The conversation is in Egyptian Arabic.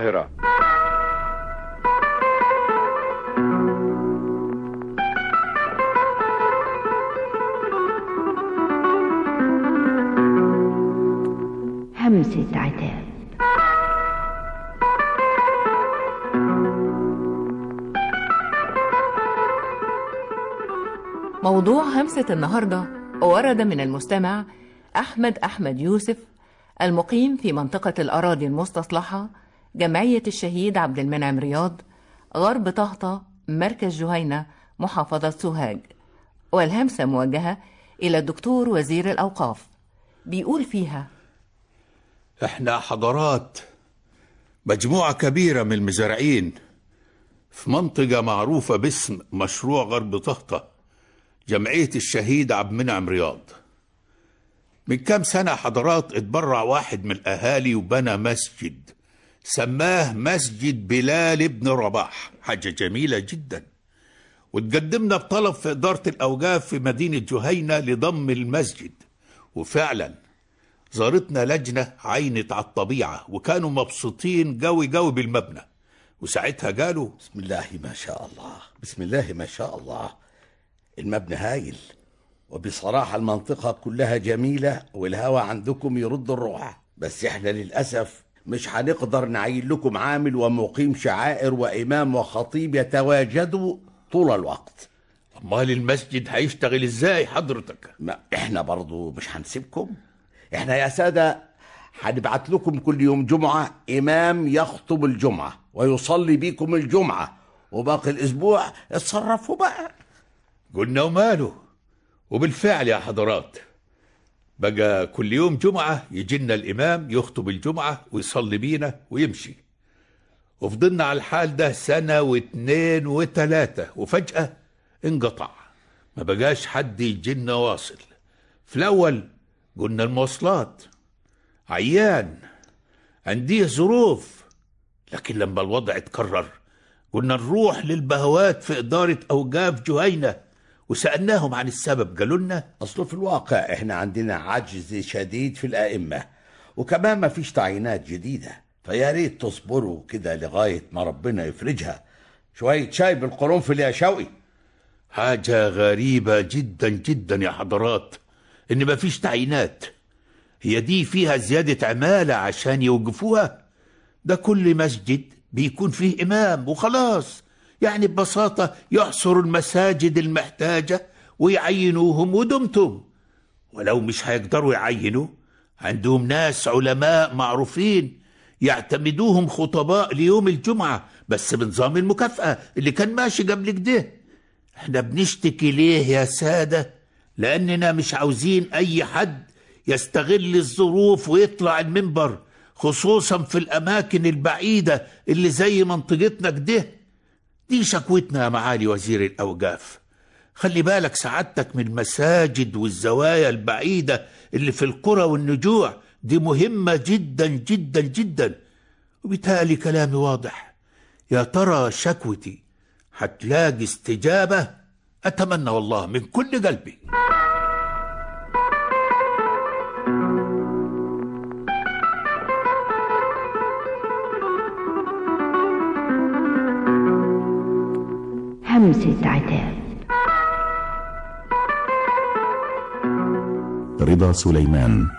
القاهرة همسة عتاب موضوع همسة النهاردة ورد من المستمع أحمد أحمد يوسف المقيم في منطقة الأراضي المستصلحة جمعية الشهيد عبد المنعم رياض غرب طهطة مركز جهينة محافظة سوهاج والهمسة موجهة إلى الدكتور وزير الأوقاف بيقول فيها احنا حضارات مجموعة كبيرة من المزارعين في منطقة معروفة باسم مشروع غرب طهطة جمعية الشهيد عبد المنعم رياض من كام سنة حضرات اتبرع واحد من الأهالي وبنى مسجد سماه مسجد بلال ابن رباح حاجة جميلة جدا وتقدمنا بطلب في إدارة الأوقاف في مدينة جهينة لضم المسجد وفعلا زارتنا لجنة عينت على الطبيعة وكانوا مبسوطين قوي قوي بالمبنى وساعتها قالوا بسم الله ما شاء الله بسم الله ما شاء الله المبنى هايل وبصراحة المنطقة كلها جميلة والهوا عندكم يرد الروح بس احنا للأسف مش هنقدر نعين لكم عامل ومقيم شعائر وإمام وخطيب يتواجدوا طول الوقت أمال المسجد هيشتغل إزاي حضرتك ما احنا برضو مش هنسيبكم احنا يا سادة هنبعت لكم كل يوم جمعة إمام يخطب الجمعة ويصلي بيكم الجمعة وباقي الأسبوع اتصرفوا بقى قلنا وماله وبالفعل يا حضرات بقى كل يوم جمعة يجينا الإمام يخطب الجمعة ويصلي بينا ويمشي وفضلنا على الحال ده سنة واتنين وتلاتة وفجأة انقطع ما بقاش حد يجينا واصل في الأول قلنا المواصلات عيان عنديه ظروف لكن لما الوضع اتكرر قلنا نروح للبهوات في إدارة أوقاف جهينة وسألناهم عن السبب قالوا لنا أصله في الواقع احنا عندنا عجز شديد في الأئمة وكمان ما فيش تعيينات جديدة فيا ريت تصبروا كده لغاية ما ربنا يفرجها شوية شاي بالقرنفل يا شوقي حاجة غريبة جدا جدا يا حضرات إن مفيش تعيينات هي دي فيها زيادة عمالة عشان يوقفوها ده كل مسجد بيكون فيه إمام وخلاص يعني ببساطة يحصروا المساجد المحتاجة ويعينوهم ودمتم ولو مش هيقدروا يعينوا عندهم ناس علماء معروفين يعتمدوهم خطباء ليوم الجمعة بس بنظام المكافأة اللي كان ماشي قبل كده احنا بنشتكي ليه يا سادة لأننا مش عاوزين أي حد يستغل الظروف ويطلع المنبر خصوصا في الأماكن البعيدة اللي زي منطقتنا كده دي شكوتنا يا معالي وزير الأوقاف خلي بالك سعادتك من المساجد والزوايا البعيدة اللي في القرى والنجوع دي مهمة جدا جدا جدا وبالتالي كلامي واضح يا ترى شكوتي هتلاقي استجابة أتمنى والله من كل قلبي همسة عتاب رضا سليمان